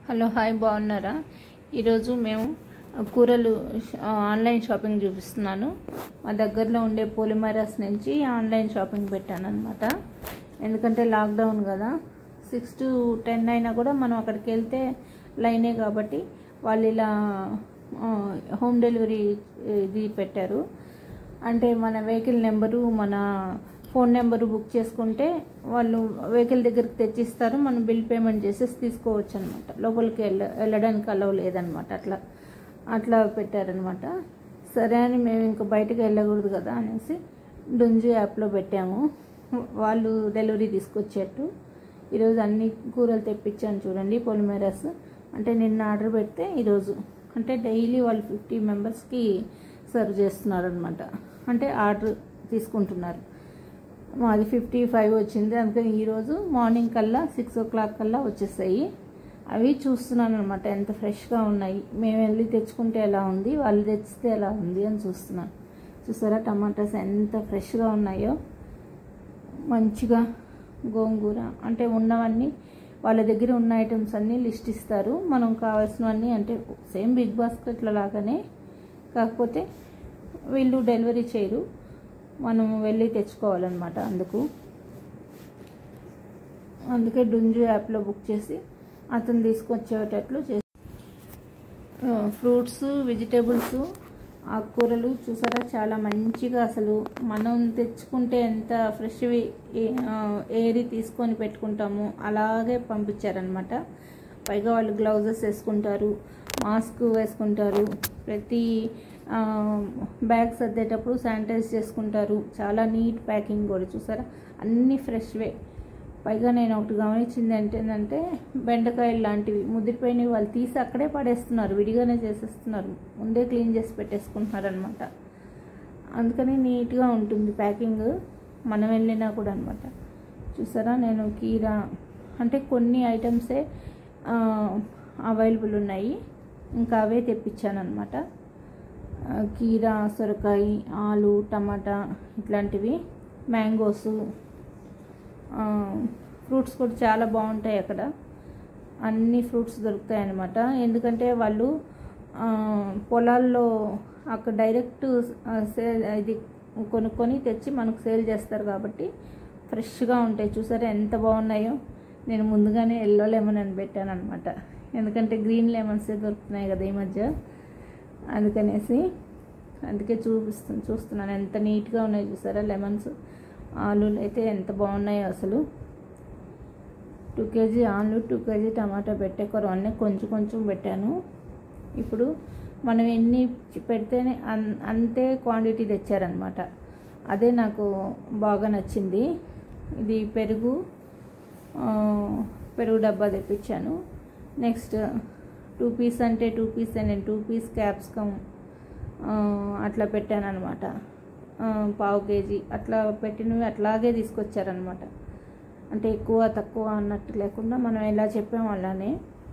hello hi బాగున్నారా ఈరోజు మేము కూరలు ఆ, ఆన్లైన్ షాపింగ్ చూపిస్తున్నాను మా దగ్గరలో ఉండే పోలిమరాస్ నుంచి ఆన్లైన్ షాపింగ్ పెట్టాను అనమాట ఎందుకంటే లాక్డౌన్ కదా సిక్స్ టు టెన్ అయినా కూడా మనం అక్కడికి వెళ్తే లైనే కాబట్టి వాళ్ళు ఇలా ఆ, హోమ్ డెలివరీ ఇది పెట్టారు అంటే మన వెహికల్ నెంబరు మన ఫోన్ నెంబరు బుక్ చేసుకుంటే వాళ్ళు వెహికల్ దగ్గరికి తెచ్చిస్తారు మనం బిల్ పేమెంట్ చేసేసి తీసుకోవచ్చు అనమాట లోపలికి వెళ్ళ వెళ్ళడానికి అలవ్ లేదనమాట అట్లా అట్లా పెట్టారనమాట సరే అని మేము ఇంకా బయటకు వెళ్ళకూడదు కదా అనేసి డుంజు యాప్లో పెట్టాము వాళ్ళు డెలివరీ తీసుకొచ్చేట్టు ఈరోజు అన్ని కూరలు తెప్పించాను చూడండి పొలిమేరస్ అంటే నిన్న ఆర్డర్ పెడితే ఈరోజు అంటే డైలీ వాళ్ళు ఫిఫ్టీ మెంబర్స్కి సర్వ్ చేస్తున్నారు అనమాట అంటే ఆర్డర్ తీసుకుంటున్నారు మాది ఫిఫ్టీ ఫైవ్ వచ్చింది అందుకని ఈరోజు మార్నింగ్ కల్లా సిక్స్ ఓ క్లాక్ కల్లా వచ్చేసాయి అవి చూస్తున్నాను అనమాట ఎంత ఫ్రెష్గా ఉన్నాయి మేము వెళ్ళి తెచ్చుకుంటే ఎలా ఉంది వాళ్ళు తెచ్చితే ఎలా ఉంది అని చూస్తున్నాను చూసారా టమాటాస్ ఎంత ఫ్రెష్గా ఉన్నాయో మంచిగా గోంగూర అంటే ఉన్నవన్నీ వాళ్ళ దగ్గర ఉన్న ఐటమ్స్ అన్నీ లిస్ట్ ఇస్తారు మనం కావాల్సినవన్నీ అంటే సేమ్ బిగ్ బాస్కెట్ల లాగానే కాకపోతే వీళ్ళు డెలివరీ చేయరు మనం వెళ్ళి తెచ్చుకోవాలన్నమాట అందుకు అందుకే డుంజు యాప్లో బుక్ చేసి అతను తీసుకొచ్చేటట్లు చేసి ఫ్రూట్స్ వెజిటేబుల్స్ ఆకుకూరలు చూసారా చాలా మంచిగా అసలు మనం తెచ్చుకుంటే ఎంత ఫ్రెష్వి ఏరి తీసుకొని పెట్టుకుంటామో అలాగే పంపించారనమాట పైగా వాళ్ళు గ్లౌజెస్ వేసుకుంటారు మాస్క్ వేసుకుంటారు ప్రతి బ్యాగ్ సర్దేటప్పుడు శానిటైజ్ చేసుకుంటారు చాలా నీట్ ప్యాకింగ్ కూడా చూసారా అన్నీ ఫ్రెష్వే పైగా నేను ఒకటి గమనించింది ఏంటంటే బెండకాయలు లాంటివి ముదిరిపోయినవి వాళ్ళు తీసి అక్కడే పడేస్తున్నారు విడిగానే చేసేస్తున్నారు ముందే క్లీన్ చేసి పెట్టేసుకుంటున్నారు అనమాట అందుకని నీట్గా ఉంటుంది ప్యాకింగ్ మనం వెళ్ళినా కూడా అనమాట చూసారా నేను కీరా అంటే కొన్ని ఐటమ్సే అవైలబుల్ ఉన్నాయి ఇంకా అవే తెప్పించాను అనమాట కీరా సొరకాయ ఆలు టమాటా ఇట్లాంటివి మ్యాంగోసు ఫ్రూట్స్ కూడా చాలా బాగుంటాయి అక్కడ అన్ని ఫ్రూట్స్ దొరుకుతాయి అన్నమాట ఎందుకంటే వాళ్ళు పొలాల్లో అక్కడ డైరెక్ట్ సేల్ ఇది కొనుక్కొని తెచ్చి మనకు సేల్ చేస్తారు కాబట్టి ఫ్రెష్గా ఉంటాయి చూసారా ఎంత బాగున్నాయో నేను ముందుగానే ఎల్లో లెమన్ అని పెట్టాను అనమాట ఎందుకంటే గ్రీన్ లెమన్సే దొరుకుతున్నాయి కదా ఈ మధ్య అందుకనేసి అందుకే చూపిస్తు చూస్తున్నాను ఎంత నీట్గా ఉన్నాయి చూసారా లెమన్స్ ఆలులు అయితే ఎంత బాగున్నాయో అసలు టూ కేజీ ఆలు టూ కేజీ టమాటా పెట్టే కొరవన్నీ కొంచెం కొంచెం పెట్టాను ఇప్పుడు మనం ఎన్ని పెడితేనే అన్ అంతే క్వాంటిటీ తెచ్చారనమాట అదే నాకు బాగా నచ్చింది ఇది పెరుగు పెరుగు డబ్బా తెప్పించాను నెక్స్ట్ టూ పీస్ అంటే టూ పీస్ నేను టూ పీస్ క్యాప్సికమ్ అట్లా పెట్టాను అనమాట పావు కేజీ అట్లా పెట్టినవి అట్లాగే తీసుకొచ్చారనమాట అంటే ఎక్కువ తక్కువ అన్నట్టు లేకుండా మనం ఎలా చెప్పాము అలానే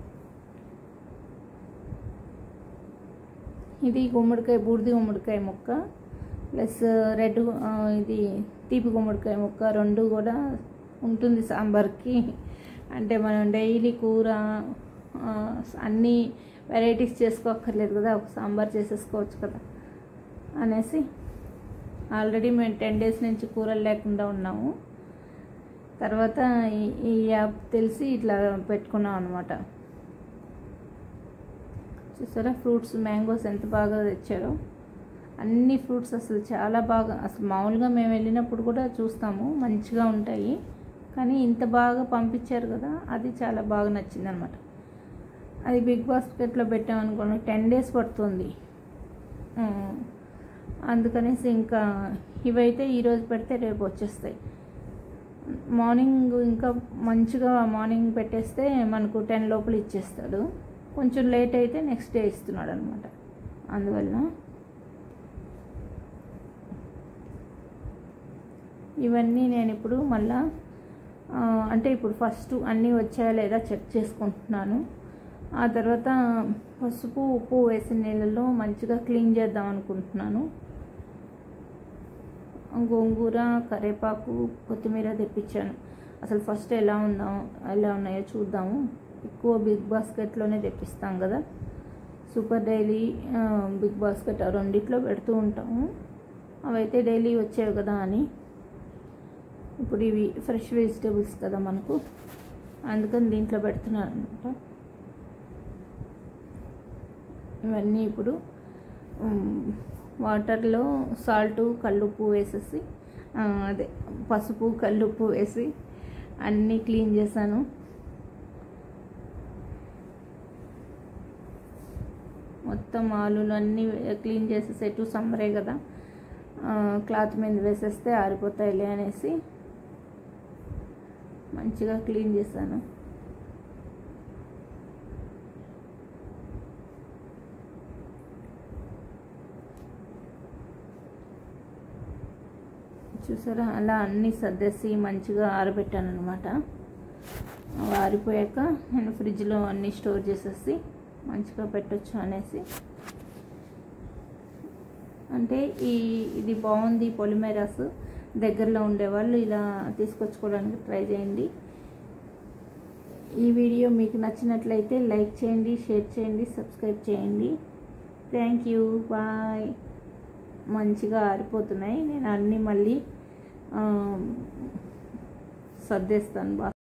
ఇది గుమ్మడికాయ బూడిది గుమ్మడికాయ ముక్క ప్లస్ రెడ్ ఇది తీపి గుమ్మడికాయ ముక్క రెండు కూడా ఉంటుంది సాంబార్కి అంటే మనం డైలీ కూర అన్నీ వెరైటీస్ చేసుకోక్కర్లేదు కదా ఒక సాంబార్ చేసేసుకోవచ్చు కదా అనేసి ఆల్రెడీ మేము టెన్ డేస్ నుంచి కూరలు లేకుండా ఉన్నాము తర్వాత ఈ యాప్ తెలిసి ఇట్లా పెట్టుకున్నాం అనమాట చూసారా ఫ్రూట్స్ మ్యాంగోస్ ఎంత బాగా తెచ్చారో అన్ని ఫ్రూట్స్ అసలు చాలా బాగా అసలు మామూలుగా మేము వెళ్ళినప్పుడు కూడా చూస్తాము మంచిగా ఉంటాయి కానీ ఇంత బాగా పంపించారు కదా అది చాలా బాగా నచ్చింది అనమాట అది బిగ్ బాస్కెట్లో పెట్టామనుకోండి టెన్ డేస్ పడుతుంది అందుకనేసి ఇంకా ఇవైతే ఈరోజు పెడితే రేపు వచ్చేస్తాయి మార్నింగ్ ఇంకా మంచిగా మార్నింగ్ పెట్టేస్తే మనకు టెన్ లోపల ఇచ్చేస్తాడు కొంచెం లేట్ అయితే నెక్స్ట్ డే ఇస్తున్నాడు అనమాట అందువల్ల ఇవన్నీ నేను ఇప్పుడు మళ్ళా అంటే ఇప్పుడు ఫస్ట్ అన్నీ వచ్చాయా లేదా చెక్ చేసుకుంటున్నాను ఆ తర్వాత పసుపు ఉప్పు వేసిన నీళ్ళలో మంచిగా క్లీన్ చేద్దాం అనుకుంటున్నాను గోంగూర కరివేపాకు కొత్తిమీర తెప్పించాను అసలు ఫస్ట్ ఎలా ఉందాం ఎలా ఉన్నాయో చూద్దాము ఎక్కువ బిగ్ బాస్కెట్లోనే తెప్పిస్తాం కదా సూపర్ డైలీ ఆ, బిగ్ బాస్కెట్ ఆ రెండిట్లో పెడుతూ ఉంటాము అవైతే డైలీ వచ్చేవి కదా అని ఇప్పుడు ఇవి ఫ్రెష్ వెజిటేబుల్స్ కదా మనకు అందుకని దీంట్లో పెడుతున్నాను అనమాట ఇవన్నీ ఇప్పుడు ఉమ్, వాటర్లో సాల్ట్ కల్లుప్పు వేసేసి ఆ, అదే పసుపు కల్లుప్పు వేసి అన్నీ క్లీన్ చేశాను మొత్తం ఆలులు అన్నీ క్లీన్ చేసేసి ఎటు సమ్మరే కదా ఆ, క్లాత్ మీద వేసేస్తే ఆరిపోతాయిలే అనేసి మంచిగా క్లీన్ చేశాను చూసారా అలా అన్నీ సర్దేసి మంచిగా ఆరబెట్టాను అనమాట ఆరిపోయాక నేను ఫ్రిడ్జ్లో అన్నీ స్టోర్ చేసేసి మంచిగా పెట్టొచ్చు అనేసి అంటే ఈ ఇది బాగుంది పొలిమేరాస్ దగ్గరలో ఉండేవాళ్ళు ఇలా తీసుకొచ్చుకోవడానికి ట్రై చేయండి ఈ వీడియో మీకు నచ్చినట్లయితే లైక్ చేయండి షేర్ చేయండి సబ్స్క్రైబ్ చేయండి థ్యాంక్ యూ బాయ్ మంచిగా ఆరిపోతున్నాయి నేను అన్నీ మళ్ళీ ఆ, సర్దేస్తాను బాగా